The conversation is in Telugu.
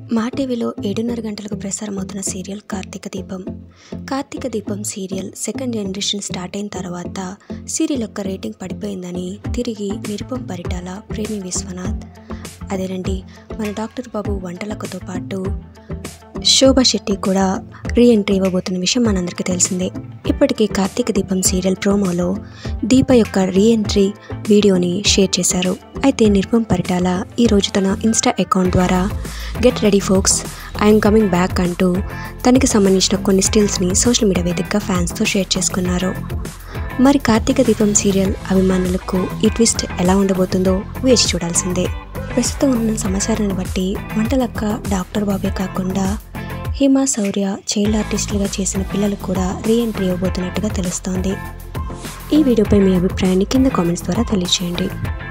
మా టీవీలో ఏడున్నర గంటలకు ప్రసారమవుతున్న సీరియల్ కార్తీక దీపం కార్తీక దీపం సీరియల్ సెకండ్ జనరేషన్ స్టార్ట్ అయిన తర్వాత సీరియల్ యొక్క రేటింగ్ పడిపోయిందని తిరిగి నిరుపం పరిటాల ప్రేమి విశ్వనాథ్ అదేనండి మన డాక్టర్ బాబు వంటలకతో పాటు శోభా శెట్టి కూడా రీ ఎంట్రీ ఇవ్వబోతున్న విషయం మనందరికీ తెలిసిందే ఇప్పటికీ కార్తీక దీపం సీరియల్ ప్రోమోలో దీప యొక్క రీ ఎంట్రీ వీడియోని షేర్ చేశారు అయితే నిర్మం పరిటాల ఈరోజు తన ఇన్స్టా అకౌంట్ ద్వారా get ready folks I'm coming back అంటూ తనకి సంబంధించిన కొన్ని స్టిల్స్ని సోషల్ మీడియా వేదికగా ఫ్యాన్స్తో షేర్ చేసుకున్నారు మరి కార్తీక దీపం సీరియల్ అభిమానులకు ఈ ట్విస్ట్ ఎలా ఉండబోతుందో వేచి చూడాల్సిందే ప్రస్తుతం ఉన్న సమాచారాన్ని బట్టి వంటలక్క డాక్టర్ బాబే కాకుండా హిమా శౌర్య చైల్డ్ ఆర్టిస్టులుగా చేసిన పిల్లలు కూడా రీ ఎంట్రీ ఇవ్వబోతున్నట్టుగా తెలుస్తోంది ఈ వీడియోపై మీ అభిప్రాయాన్ని కింద కామెంట్స్ ద్వారా తెలియజేయండి